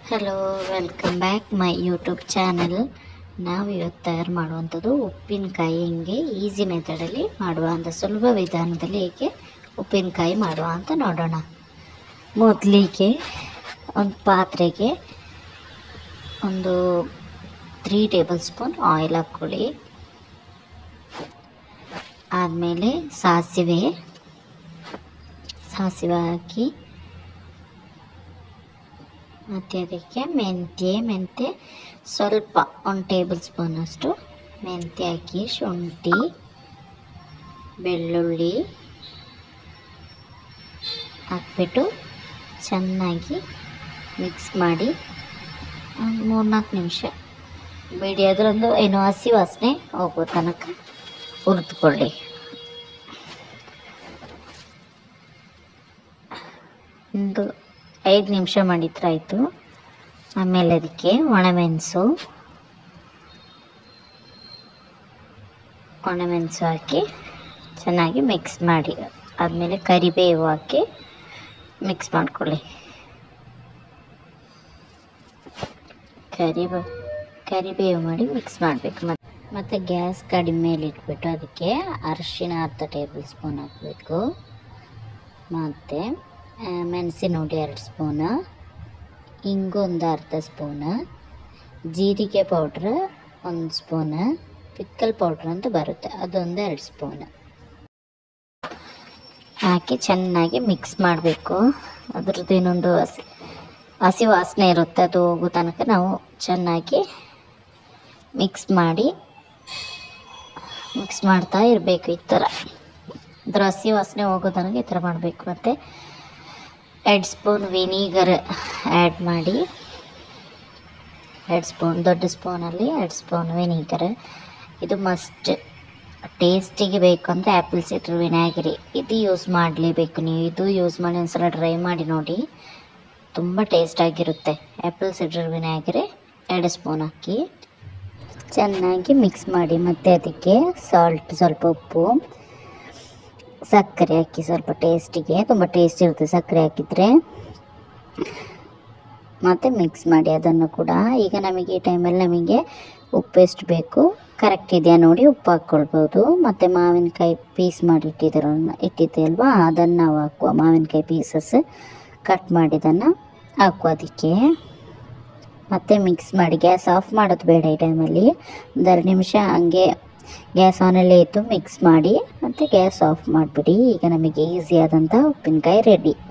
hello welcome back my YouTube channel ನಾವು ಇವತ್ತು ತಯಾರು ಮಾಡುವಂಥದ್ದು ಉಪ್ಪಿನಕಾಯಿ ಹಿಂಗೆ ಈಸಿ ಮೆಥಡಲ್ಲಿ ಮಾಡುವ ಅಂತ ಸುಲಭ ವಿಧಾನದಲ್ಲಿ ಹೇಗೆ ಉಪ್ಪಿನಕಾಯಿ ಮಾಡುವ ಅಂತ ನೋಡೋಣ ಮೊದಲಿಗೆ ಒಂದು ಪಾತ್ರೆಗೆ ಒಂದು ತ್ರೀ ಟೇಬಲ್ ಸ್ಪೂನ್ ಆಯಿಲ್ ಹಾಕ್ಕೊಳ್ಳಿ ಆದಮೇಲೆ ಸಾಸಿವೆ ಸಾಸಿವೆ ಹಾಕಿ ಮತ್ತು ಅದಕ್ಕೆ ಮೆಂತ್ಯ ಮೆಂತ್ಯ ಸ್ವಲ್ಪ ಒಂದು ಟೇಬಲ್ ಸ್ಪೂನಷ್ಟು ಮೆಂತ್ಯ ಹಾಕಿ ಶುಂಠಿ ಬೆಳ್ಳುಳ್ಳಿ ಹಾಕ್ಬಿಟ್ಟು ಚೆನ್ನಾಗಿ ಮಿಕ್ಸ್ ಮಾಡಿ ಒಂದು ಮೂರ್ನಾಲ್ಕು ನಿಮಿಷ ಬೇಡಿ ಅದರೊಂದು ಏನು ಹಸಿ ವಾಸನೆ ಹೋಗೋ ತನಕ ಹುರಿದುಕೊಳ್ಳಿ ಒಂದು ಐದು ನಿಮಿಷ ಮಾಡಿದ್ರೆ ಆಯಿತು ಆಮೇಲೆ ಅದಕ್ಕೆ ಒಣಮೆಣಸು ಒಣಮೆಣಸು ಹಾಕಿ ಚೆನ್ನಾಗಿ ಮಿಕ್ಸ್ ಮಾಡಿ ಆದಮೇಲೆ ಕರಿಬೇವು ಹಾಕಿ ಮಿಕ್ಸ್ ಮಾಡ್ಕೊಳ್ಳಿ ಕರಿಬೇ ಕರಿಬೇವು ಮಾಡಿ ಮಿಕ್ಸ್ ಮಾಡಬೇಕು ಮತ್ತು ಮತ್ತು ಗ್ಯಾಸ್ ಕಡಿಮೆಯಲ್ಲಿ ಇಟ್ಬಿಟ್ಟು ಅದಕ್ಕೆ ಅರಿಶಿಣ ಅರ್ಧ ಟೇಬಲ್ ಸ್ಪೂನ್ ಹಾಕಬೇಕು ಮತ್ತು ಮೆಣಸಿನ ಹುಡಿ ಎರಡು ಸ್ಪೂನ ಇಂಗೊಂದು ಅರ್ಧ ಸ್ಪೂನ ಜೀರಿಗೆ ಪೌಡ್ರ್ ಒಂದು ಸ್ಪೂನ ಪಿಕ್ಕಲ್ ಪೌಡ್ರ್ ಅಂತ ಬರುತ್ತೆ ಅದೊಂದು ಎರಡು ಸ್ಪೂನ್ ಹಾಕಿ ಚೆನ್ನಾಗಿ ಮಿಕ್ಸ್ ಮಾಡಬೇಕು ಅದ್ರದ್ದು ಏನೊಂದು ಹಸಿ ಹಸಿ ವಾಸನೆ ಇರುತ್ತೆ ಅದು ಹೋಗೋ ತನಕ ನಾವು ಚೆನ್ನಾಗಿ ಮಿಕ್ಸ್ ಮಾಡಿ ಮಿಕ್ಸ್ ಮಾಡ್ತಾ ಇರಬೇಕು ಈ ಥರ ಅದ್ರ ಹಸಿ ವಾಸನೆ ಹೋಗೋ ತನಕ ಈ ಥರ ಮಾಡಬೇಕು ಮತ್ತು ಎರಡು ಸ್ಪೂನ್ ವಿನಿಗರ್ ಆ್ಯಡ್ ಮಾಡಿ ಎರಡು ಸ್ಪೂನ್ ದೊಡ್ಡ ಸ್ಪೂನಲ್ಲಿ ಎರಡು ಸ್ಪೂನ್ ವಿನಿಗರ್ ಇದು ಮಸ್ಟ್ ಟೇಸ್ಟಿಗೆ ಬೇಕು ಅಂದರೆ ಆ್ಯಪಲ್ ಸಿಟ್ರ್ ವಿನಾಗಿರಿ ಇದು ಯೂಸ್ ಮಾಡಲೇಬೇಕು ನೀವು ಇದು ಯೂಸ್ ಮಾಡಿ ಒಂದ್ಸಲ ಟ್ರೈ ಮಾಡಿ ನೋಡಿ ತುಂಬ ಟೇಸ್ಟಾಗಿರುತ್ತೆ ಆ್ಯಪಲ್ ಸಿಡ್ರ್ ವಿನಾಗಿರಿ ಎರಡು ಸ್ಪೂನ್ ಹಾಕಿ ಚೆನ್ನಾಗಿ ಮಿಕ್ಸ್ ಮಾಡಿ ಮತ್ತು ಅದಕ್ಕೆ ಸಾಲ್ಟ್ ಸ್ವಲ್ಪ ಉಪ್ಪು ಸಕ್ಕರೆ ಹಾಕಿ ಸ್ವಲ್ಪ ಟೇಸ್ಟಿಗೆ ತುಂಬ ಟೇಸ್ಟ್ ಇರುತ್ತೆ ಸಕ್ಕರೆ ಹಾಕಿದರೆ ಮತ್ತು ಮಿಕ್ಸ್ ಮಾಡಿ ಅದನ್ನು ಕೂಡ ಈಗ ನಮಗೆ ಈ ಟೈಮಲ್ಲಿ ನಮಗೆ ಉಪ್ಪು ಎಷ್ಟು ಬೇಕು ಕರೆಕ್ಟ್ ಇದೆಯಾ ನೋಡಿ ಉಪ್ಪು ಹಾಕ್ಕೊಳ್ಬೋದು ಮತ್ತು ಮಾವಿನಕಾಯಿ ಪೀಸ್ ಮಾಡಿ ಇಟ್ಟಿದ್ದೀರ ಇಟ್ಟಿದ್ದೆ ಅಲ್ವಾ ಅದನ್ನು ನಾವು ಹಾಕುವ ಮಾವಿನಕಾಯಿ ಪೀಸಸ್ ಕಟ್ ಮಾಡಿದ್ದನ್ನು ಹಾಕುವ ಅದಕ್ಕೆ ಮತ್ತೆ ಮಿಕ್ಸ್ ಮಾಡಿ ಗ್ಯಾಸ್ ಆಫ್ ಮಾಡೋದು ಬೇಡ ಈ ಟೈಮಲ್ಲಿ ಒಂದೆರಡು ನಿಮಿಷ ಹಂಗೆ ಗ್ಯಾಸ್ ಆನಲ್ಲೇ ಇತ್ತು ಮಿಕ್ಸ್ ಮಾಡಿ ಮತ್ತು ಗ್ಯಾಸ್ ಆಫ್ ಮಾಡಿಬಿಡಿ ಈಗ ನಮಗೆ ಈಸಿ ಆದಂಥ ಉಪ್ಪಿನಕಾಯಿ ರೆಡಿ